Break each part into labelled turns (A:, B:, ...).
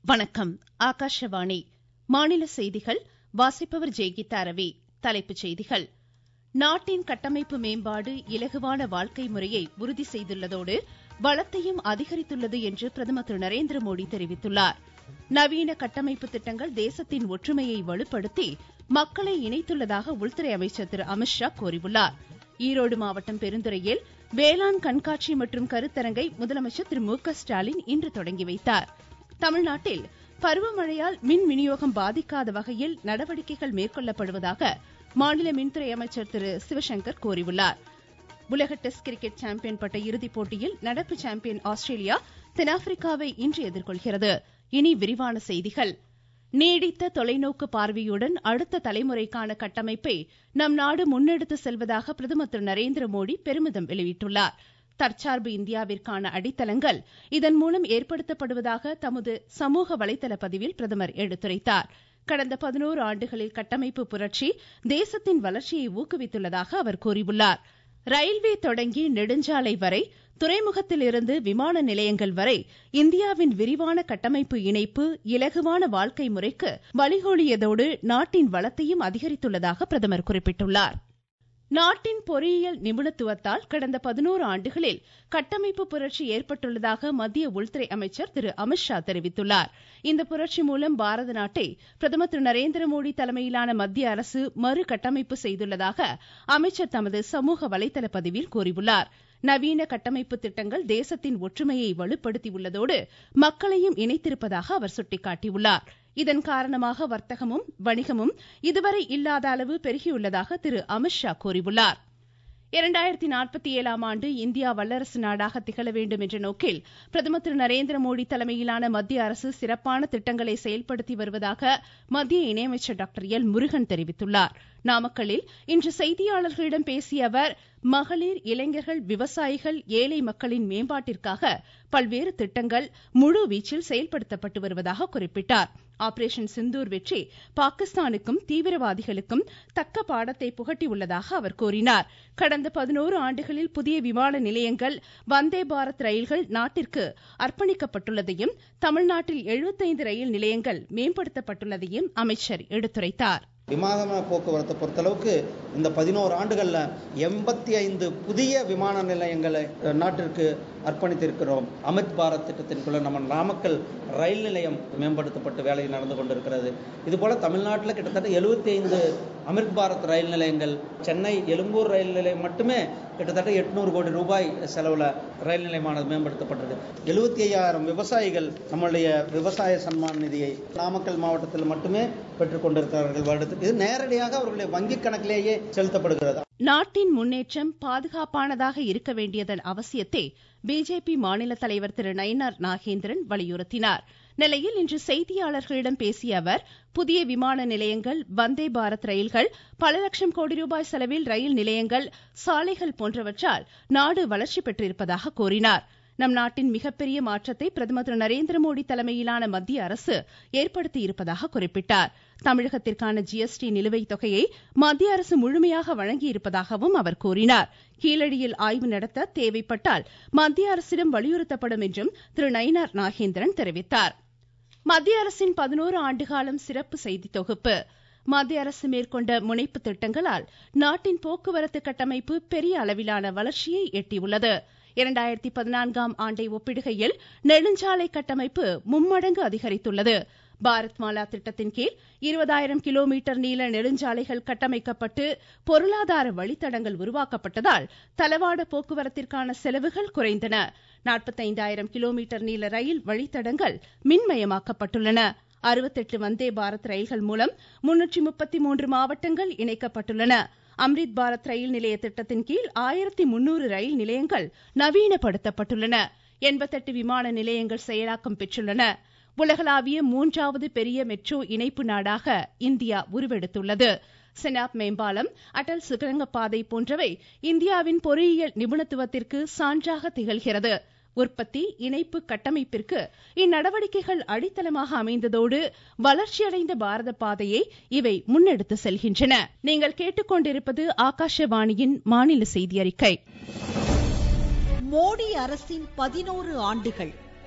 A: வணக்கம் ஆகாஷவாணி மாநில செய்திகள் வாசிப்பவர் ஜெய்கீதா ரவி தலைப்புச் செய்திகள் நாட்டின் கட்டமைப்பு மேம்பாடு இலகுவான வாழ்க்கை முறையை உறுதி செய்துள்ளதோடு வளத்தையும் அதிகரித்துள்ளது என்று பிரதமர் திரு நரேந்திர மோடி தெரிவித்துள்ளார் நவீன கட்டமைப்பு திட்டங்கள் தேசத்தின் ஒற்றுமையை வலுப்படுத்தி மக்களை இணைத்துள்ளதாக உள்துறை அமைச்சர் திரு அமித்ஷா கூறியுள்ளார் ஈரோடு மாவட்டம் பெருந்துறையில் வேளாண் கண்காட்சி மற்றும் கருத்தரங்கை முதலமைச்சர் திரு மு க ஸ்டாலின் இன்று தொடங்கி வைத்தார் தமிழ்நாட்டில் பருவமழையால் மின் விநியோகம் பாதிக்காத வகையில் நடவடிக்கைகள் மேற்கொள்ளப்படுவதாக மாநில மின்துறை அமைச்சர் திரு சிவசங்கர் கூறியுள்ளார் உலக டெஸ்ட் கிரிக்கெட் சாம்பியன் பட்ட இறுதிப் போட்டியில் நடப்பு சாம்பியன் ஆஸ்திரேலியா தென்னாப்பிரிக்காவை இன்று எதிர்கொள்கிறது இனி விரிவான செய்திகள் நீடித்த தொலைநோக்கு பார்வையுடன் அடுத்த தலைமுறைக்கான கட்டமைப்பை நம் நாடு முன்னெடுத்து செல்வதாக பிரதமர் திரு நரேந்திர மோடி பெருமிதம் வெளியிட்டுள்ளார் தற்சார்பு இந்தியாவிற்கான அடித்தளங்கள் இதன் மூலம் ஏற்படுத்தப்படுவதாக தமது சமூக வலைதள பதிவில் பிரதமர் எடுத்துரைத்தார் கடந்த பதினோரு ஆண்டுகளில் கட்டமைப்பு புரட்சி தேசத்தின் வளர்ச்சியை ஊக்குவித்துள்ளதாக அவர் கூறியுள்ளார் ரயில்வே தொடங்கி நெடுஞ்சாலை வரை துறைமுகத்திலிருந்து விமான நிலையங்கள் வரை இந்தியாவின் விரிவான கட்டமைப்பு இணைப்பு இலகுவான வாழ்க்கை முறைக்கு வழிகோலியதோடு நாட்டின் வளத்தையும் அதிகரித்துள்ளதாக பிரதமர் குறிப்பிட்டுள்ளார் நாட்டின் பொறியியல் நிபுணத்துவத்தால் கடந்த பதினோரு ஆண்டுகளில் கட்டமைப்பு புரட்சி ஏற்பட்டுள்ளதாக மத்திய உள்துறை அமைச்சர் திரு அமித்ஷா தெரிவித்துள்ளார் இந்த புரட்சி மூலம் பாரத நாட்டை பிரதமர் திரு நரேந்திர மோடி தலைமையிலான மத்திய அரசு மறு கட்டமைப்பு செய்துள்ளதாக அமைச்சர் தமது சமூக வலைதள பதிவில் கூறியுள்ளார் நவீன கட்டமைப்பு திட்டங்கள் தேசத்தின் ஒற்றுமையை வலுப்படுத்தியுள்ளதோடு மக்களையும் இணைத்திருப்பதாக அவர் சுட்டிக்காட்டியுள்ளார் இதன் காரணமாக வர்த்தகமும் வணிகமும் இதுவரை இல்லாத அளவு பெருகியுள்ளதாக திரு அமித்ஷா கூறியுள்ளார் இரண்டாயிரத்தி நாற்பத்தி ஏழாம் ஆண்டு இந்தியா வல்லரசு நாடாக திகழ வேண்டும் என்ற நோக்கில் பிரதமர் திரு நரேந்திர மோடி தலைமையிலான மத்திய அரசு சிறப்பான திட்டங்களை செயல்படுத்தி வருவதாக மத்திய இணையமைச்சர் டாக்டர் எல் முருகன் தெரிவித்துள்ளார் நாமக்கல்லில் இன்று செய்தியாளர்களிடம் பேசிய அவர் மகளிர் இளைஞர்கள் விவசாயிகள் ஏழை மக்களின் மேம்பாட்டிற்காக பல்வேறு திட்டங்கள் முழு வீச்சில் செயல்படுத்தப்பட்டு வருவதாக குறிப்பிட்டார் ஆபரேஷன் சிந்தூர் வெற்றி பாகிஸ்தானுக்கும் தீவிரவாதிகளுக்கும் தக்க பாடத்தை புகட்டியுள்ளதாக அவர் கூறினார் கடந்த பதினோரு ஆண்டுகளில் புதிய விமான நிலையங்கள் வந்தே பாரத் ரயில்கள் நாட்டிற்கு அர்ப்பணிக்கப்பட்டுள்ளதையும் தமிழ்நாட்டில் எழுபத்தைந்து ரயில் நிலையங்கள் மேம்படுத்தப்பட்டுள்ளதையும் அமைச்சர் எடுத்துரைத்தார்
B: விமான போக்குவரத்தை பொறுத்தளவுக்கு இந்த பதினோரு ஆண்டுகளில் எண்பத்தி ஐந்து புதிய விமான நிலையங்களை நாட்டிற்கு அர்ப்பணித்திருக்கிறோம் அமித் பாரத் திட்டத்தின்குள்ள நம்ம நாமக்கல் ரயில் நிலையம் மேம்படுத்தப்பட்டு வேலை நடந்து கொண்டிருக்கிறது இதுபோல தமிழ்நாட்டில் கிட்டத்தட்ட எழுபத்தி ஐந்து அமிர்த் பாரத் ரயில் நிலையங்கள் சென்னை எழும்பூர் ரயில் நிலையம் மட்டுமே கிட்டத்தட்ட எட்நூறு கோடி ரூபாய் செலவில் ரயில் நிலையமானது மேம்படுத்தப்பட்டிருக்கு எழுபத்தி ஐயாயிரம் விவசாயிகள் நம்மளுடைய விவசாய சன்மான் நிதியை நாமக்கல் மாவட்டத்தில் மட்டுமே பெற்றுக் கொண்டிருக்கிறார்கள் வருடத்துக்கு இது நேரடியாக அவர்களுடைய வங்கிக் கணக்கிலேயே செலுத்தப்படுகிறது
A: நாட்டின் முன்னேற்றம் பாதுகாப்பானதாக இருக்க வேண்டியதன் அவசியத்தை பிஜேபி மாநில தலைவர் திரு நயினார் நாகேந்திரன் வலியுறுத்தினார் நிலையில் இன்று செய்தியாளர்களிடம் பேசிய அவர் புதிய விமான நிலையங்கள் வந்தே பாரத் ரயில்கள் பல லட்சம் கோடி ரூபாய் செலவில் ரயில் நிலையங்கள் சாலைகள் போன்றவற்றால் நாடு வளர்ச்சி பெற்றிருப்பதாக கூறினார் நம் நாட்டின் மிகப்பெரிய மாற்றத்தை பிரதமர் திரு நரேந்திர மோடி தலைமையிலான மத்திய அரசு ஏற்படுத்தி இருப்பதாக குறிப்பிட்டார் தமிழகத்திற்கான ஜிஎஸ்டி நிலுவைத் தொகையை மத்திய அரசு முழுமையாக வழங்கி இருப்பதாகவும் அவர் கூறினார் கீழடியில் ஆய்வு நடத்த தேவைப்பட்டால் மத்திய அரசிடம் வலியுறுத்தப்படும் என்றும் திரு நயினார் நாகேந்திரன் தெரிவித்தார் மத்திய அரசின் பதினோரு ஆண்டுகாலம் சிறப்பு செய்தி தொகுப்பு மத்திய அரசு மேற்கொண்ட முனைப்பு திட்டங்களால் நாட்டின் போக்குவரத்து கட்டமைப்பு பெரிய அளவிலான வளர்ச்சியை எட்டியுள்ளது இரண்டாயிரத்தி பதினான்காம் ஆண்டை ஒப்பிடுகையில் நெடுஞ்சாலை கட்டமைப்பு மும்மடங்கு அதிகரித்துள்ளது பாரத் மாலா திட்டத்தின் கீழ் இருபதாயிரம் கிலோமீட்டர் நீள நெடுஞ்சாலைகள் கட்டமைக்கப்பட்டு பொருளாதார வழித்தடங்கள் உருவாக்கப்பட்டதால் தளவாட போக்குவரத்திற்கான செலவுகள் குறைந்தன நாற்பத்தைந்தாயிரம் கிலோமீட்டர் நீள ரயில் வழித்தடங்கள் மின்மயமாக்கப்பட்டுள்ளன அறுபத்தெட்டு வந்தே பாரத் ரயில்கள் மூலம் முன்னூற்றி முப்பத்தி மூன்று மாவட்டங்கள் இணைக்கப்பட்டுள்ளன அம்ரித் பாரத் ரயில் நிலைய திட்டத்தின் கீழ் ஆயிரத்தி முன்னூறு ரயில் நிலையங்கள் நவீனப்படுத்தப்பட்டுள்ளன எண்பத்தெட்டு விமான நிலையங்கள் செயலாக்கம் பெற்றுள்ளன உலகளாவிய மூன்றாவது பெரிய மெட்ரோ இணைப்பு நாடாக இந்தியா உருவெடுத்துள்ளது செனாப் மேம்பாலம் அடல் சுரங்கப்பாதை போன்றவை இந்தியாவின் பொறியியல் நிபுணத்துவத்திற்கு சான்றாக திகழ்கிறது உற்பத்தி இணைப்பு கட்டமைப்பிற்கு இந்நடவடிக்கைகள் அடித்தளமாக அமைந்ததோடு வளர்ச்சியடைந்த பாரத பாதையை இவை முன்னெடுத்து செல்கின்றன நீங்கள் கேட்டுக்கொண்டிருப்பது ஆகாஷவாணியின் மாநில செய்தி அறிக்கை
C: மோடி அரசின் பதினோரு ஆண்டுகள்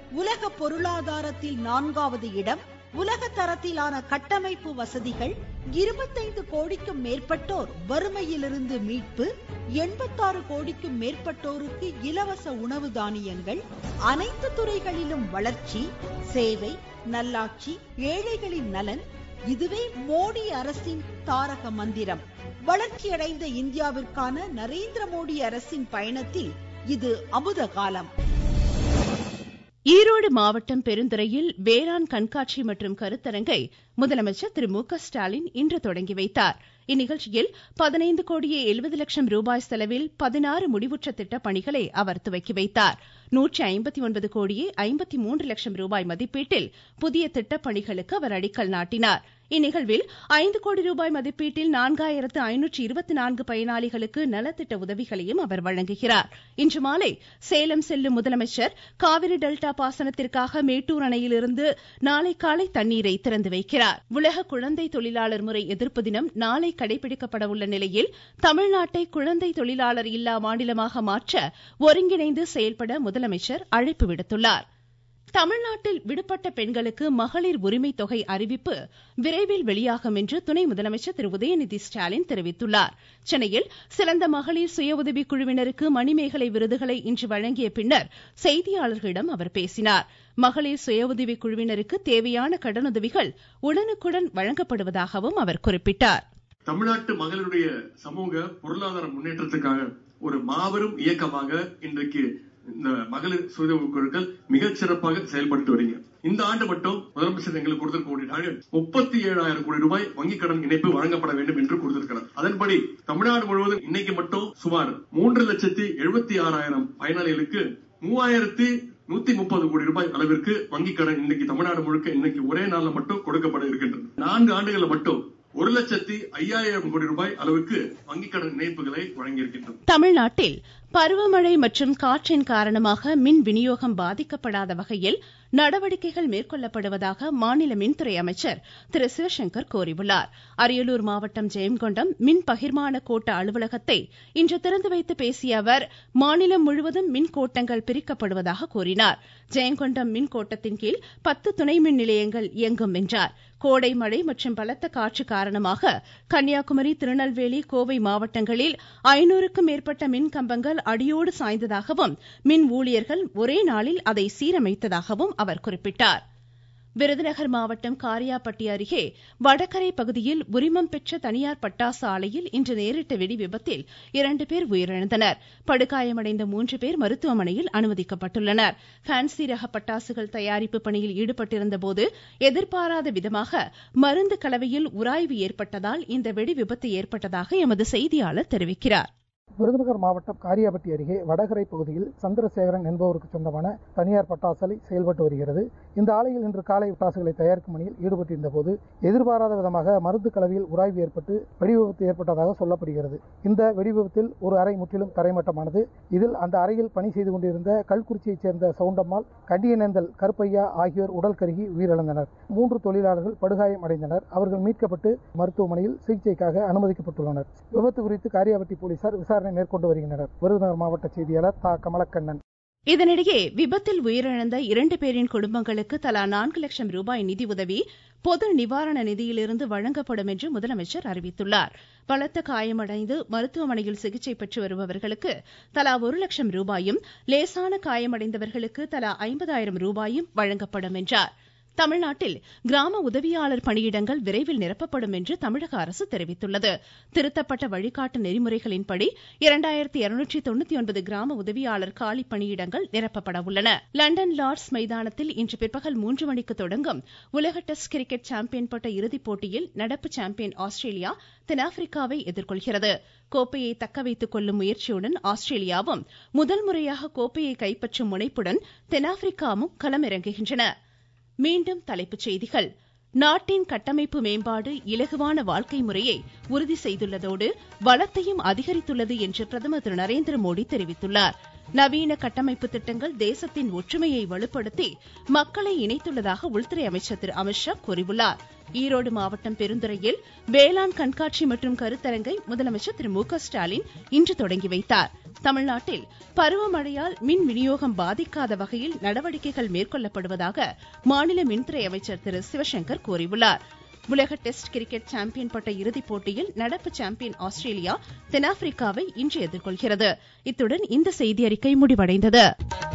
C: உலக பொருளாதாரத்தில் நான்காவது இடம் உலக தரத்திலான கட்டமைப்பு வசதிகள் இருபத்தைந்து கோடிக்கும் மேற்பட்டோர் வறுமையிலிருந்து மீட்பு எண்பத்தாறு கோடிக்கும் மேற்பட்டோருக்கு இலவச உணவு தானியங்கள் அனைத்து துறைகளிலும் வளர்ச்சி சேவை நல்லாட்சி ஏழைகளின் நலன் இதுவே மோடி அரசின் தாரக மந்திரம் வளர்ச்சியடைந்த இந்தியாவிற்கான நரேந்திர மோடி அரசின் பயணத்தில் இது அமுத காலம்
A: ஈரோடு மாவட்டம் பெருந்துறையில் வேளாண் கண்காட்சி மற்றும் கருத்தரங்கை முதலமைச்சர் திரு மு க ஸ்டாலின் இன்று தொடங்கி வைத்தார் இந்நிகழ்ச்சியில் பதினைந்து கோடியே எழுபது லட்சம் ரூபாய் செலவில் பதினாறு முடிவுற்ற திட்டப் பணிகளை அவர் துவக்கி வைத்தார் நூற்றி ஐம்பத்தி ஒன்பது கோடியே ஐம்பத்தி மூன்று லட்சம் ரூபாய் மதிப்பீட்டில் புதிய திட்டப் பணிகளுக்கு அவர் அடிக்கல் நாட்டினார் இந்நிகழ்வில் ஐந்து கோடி ரூபாய் மதிப்பீட்டில் நான்காயிரத்து ஐநூற்று இருபத்தி நான்கு பயனாளிகளுக்கு நலத்திட்ட உதவிகளையும் அவர் வழங்குகிறார் இன்று மாலை சேலம் செல்லும் முதலமைச்சர் காவிரி டெல்டா பாசனத்திற்காக மேட்டூர் அணையிலிருந்து நாளை காலை தண்ணீரை திறந்து வைக்கிறார் உலக குழந்தை தொழிலாளர் முறை எதிர்ப்பு தினம் நாளை கடைபிடிக்கப்பட உள்ள நிலையில் தமிழ்நாட்டை குழந்தை தொழிலாளர் இல்லா மாநிலமாக மாற்ற ஒருங்கிணைந்து செயல்பட முதலமைச்சர் அழைப்பு விடுத்துள்ளார் தமிழ்நாட்டில் விடுபட்ட பெண்களுக்கு மகளிர் உரிமை தொகை அறிவிப்பு விரைவில் வெளியாகும் என்று துணை முதலமைச்சர் திரு உதயநிதி ஸ்டாலின் தெரிவித்துள்ளார் சென்னையில் சிறந்த மகளிர் சுய உதவி குழுவினருக்கு மணிமேகலை விருதுகளை இன்று வழங்கிய பின்னர் செய்தியாளர்களிடம் அவர் பேசினார் மகளிர் சுய உதவி குழுவினருக்கு தேவையான கடனுதவிகள் உடனுக்குடன் வழங்கப்படுவதாகவும் அவர் குறிப்பிட்டார்
D: தமிழ்நாட்டு மகளிருடைய சமூக பொருளாதார முன்னேற்றத்துக்காக ஒரு மாபெரும் இயக்கமாக இன்றைக்கு இந்த மகளிர் சுய உதவி குழுக்கள் மிகச் சிறப்பாக செயல்பட்டு வரீங்க இந்த ஆண்டு மட்டும் முதலமைச்சர் எங்களுக்கு கொடுத்திருக்கக்கூடிய முப்பத்தி ஏழாயிரம் கோடி ரூபாய் வங்கிக் கடன் இணைப்பு வழங்கப்பட வேண்டும் என்று கொடுத்திருக்கிறார் அதன்படி தமிழ்நாடு முழுவதும் இன்னைக்கு மட்டும் சுமார் மூன்று லட்சத்தி எழுபத்தி ஆறாயிரம் பயனாளிகளுக்கு மூவாயிரத்தி நூத்தி முப்பது கோடி ரூபாய் அளவிற்கு வங்கிக் கடன் இன்னைக்கு தமிழ்நாடு முழுக்க இன்னைக்கு ஒரே நாள்ல மட்டும் கொடுக்கப்பட இருக்கின்றது நான்கு ஆண்டுகள்ல மட்டும் ஒரு லட்சத்தி ஐயாயிரம் கோடி ரூபாய் அளவுக்கு வங்கிக் கடன் இணைப்புகளை வழங்கியிருக்கின்றன
A: தமிழ்நாட்டில் பருவமழை மற்றும் காற்றின் காரணமாக மின் விநியோகம் பாதிக்கப்படாத வகையில் நடவடிக்கைகள் மேற்கொள்ளப்படுவதாக மாநில மின்துறை அமைச்சர் திரு சிவசங்கர் கூறியுள்ளார் அரியலூர் மாவட்டம் ஜெயங்கொண்டம் மின் பகிர்மான கோட்ட அலுவலகத்தை இன்று திறந்து வைத்து பேசிய அவர் மாநிலம் முழுவதும் மின் கோட்டங்கள் பிரிக்கப்படுவதாக கூறினார் ஜெயங்கொண்டம் மின் கோட்டத்தின் கீழ் பத்து துணை மின் நிலையங்கள் இயங்கும் என்றார் கோடை மழை மற்றும் பலத்த காற்று காரணமாக கன்னியாகுமரி திருநெல்வேலி கோவை மாவட்டங்களில் ஐநூறுக்கும் மேற்பட்ட மின் கம்பங்கள் அடியோடு சாய்ந்ததாகவும் மின் ஊழியர்கள் ஒரே நாளில் அதை சீரமைத்ததாகவும் அவர் குறிப்பிட்டார் விருதுநகர் மாவட்டம் காரியாபட்டி அருகே வடகரை பகுதியில் உரிமம் பெற்ற தனியார் பட்டாசு ஆலையில் இன்று நேரிட்ட வெடி விபத்தில் இரண்டு பேர் உயிரிழந்தனர் படுகாயமடைந்த மூன்று பேர் மருத்துவமனையில் அனுமதிக்கப்பட்டுள்ளனர் ஃபேன்சி ரக பட்டாசுகள் தயாரிப்பு பணியில் ஈடுபட்டிருந்த போது எதிர்பாராத விதமாக மருந்து கலவையில் உராய்வு ஏற்பட்டதால் இந்த வெடி விபத்து ஏற்பட்டதாக எமது செய்தியாளர் தெரிவிக்கிறார்
E: விருதுநகர் மாவட்டம் காரியாபட்டி அருகே வடகரை பகுதியில் சந்திரசேகரன் என்பவருக்கு சொந்தமான தனியார் பட்டாசலை செயல்பட்டு வருகிறது இந்த ஆலையில் இன்று காலை பட்டாசுகளை தயாரிக்கும் பணியில் ஈடுபட்டிருந்த போது எதிர்பாராத விதமாக மருந்து கலவையில் உராய்வு ஏற்பட்டு வெடிவிபத்து ஏற்பட்டதாக சொல்லப்படுகிறது இந்த வெடிவிபத்தில் ஒரு அறை முற்றிலும் தரைமட்டமானது இதில் அந்த அறையில் பணி செய்து கொண்டிருந்த கல்குறிச்சியைச் சேர்ந்த சவுண்டம்மாள் கண்டியனேந்தல் கருப்பையா ஆகியோர் உடல் கருகி உயிரிழந்தனர் மூன்று தொழிலாளர்கள் படுகாயம் அடைந்தனர் அவர்கள் மீட்கப்பட்டு மருத்துவமனையில் சிகிச்சைக்காக அனுமதிக்கப்பட்டுள்ளனர் விபத்து குறித்து காரியாபட்டி போலீசார் விசாரணை மேற்கொண்டு வருகின்றனர் விருதுநகர் மாவட்ட செய்தியாளர் தா கமலக்கண்ணன்
A: இதனிடையே விபத்தில் உயிரிழந்த இரண்டு பேரின் குடும்பங்களுக்கு தலா நான்கு லட்சம் ரூபாய் நிதி உதவி பொது நிவாரண நிதியிலிருந்து வழங்கப்படும் என்று முதலமைச்சர் அறிவித்துள்ளார் பலத்த காயமடைந்து மருத்துவமனையில் சிகிச்சை பெற்று வருபவர்களுக்கு தலா ஒரு லட்சம் ரூபாயும் லேசான காயமடைந்தவர்களுக்கு தலா ஐம்பதாயிரம் ரூபாயும் வழங்கப்படும் என்றார் தமிழ்நாட்டில் கிராம உதவியாளர் பணியிடங்கள் விரைவில் நிரப்பப்படும் என்று தமிழக அரசு தெரிவித்துள்ளது திருத்தப்பட்ட வழிகாட்டு நெறிமுறைகளின்படி இரண்டாயிரத்தி இருநூற்றி தொண்ணூத்தி ஒன்பது கிராம உதவியாளர் காலி பணியிடங்கள் நிரப்பப்பட உள்ளன லண்டன் லார்ட்ஸ் மைதானத்தில் இன்று பிற்பகல் மூன்று மணிக்கு தொடங்கும் உலக டெஸ்ட் கிரிக்கெட் சாம்பியன் பட்ட இறுதிப் போட்டியில் நடப்பு சாம்பியன் ஆஸ்திரேலியா தென்னாப்பிரிக்காவை எதிர்கொள்கிறது கோப்பையை தக்க வைத்துக் கொள்ளும் முயற்சியுடன் ஆஸ்திரேலியாவும் முதல் முறையாக கோப்பையை கைப்பற்றும் முனைப்புடன் தென்னாப்பிரிக்காவும் களமிறங்குகின்றன மீண்டும் தலைப்புச் செய்திகள் நாட்டின் கட்டமைப்பு மேம்பாடு இலகுவான வாழ்க்கை முறையை உறுதி செய்துள்ளதோடு வளத்தையும் அதிகரித்துள்ளது என்று பிரதமர் திரு நரேந்திர மோடி தெரிவித்துள்ளார் நவீன கட்டமைப்பு திட்டங்கள் தேசத்தின் ஒற்றுமையை வலுப்படுத்தி மக்களை இணைத்துள்ளதாக உள்துறை அமைச்சர் திரு அமித்ஷா கூறியுள்ளார் ஈரோடு மாவட்டம் பெருந்துறையில் வேளாண் கண்காட்சி மற்றும் கருத்தரங்கை முதலமைச்சர் திரு மு க ஸ்டாலின் இன்று தொடங்கி வைத்தார் தமிழ்நாட்டில் பருவமழையால் மின் விநியோகம் பாதிக்காத வகையில் நடவடிக்கைகள் மேற்கொள்ளப்படுவதாக மாநில மின்துறை அமைச்சர் திரு சிவசங்கர் கூறியுள்ளார் உலக டெஸ்ட் கிரிக்கெட் சாம்பியன் பட்ட இறுதிப் போட்டியில் நடப்பு சாம்பியன் ஆஸ்திரேலியா தென்னாப்பிரிக்காவை இன்று எதிர்கொள்கிறது இத்துடன் இந்த செய்தியறிக்கை முடிவடைந்தது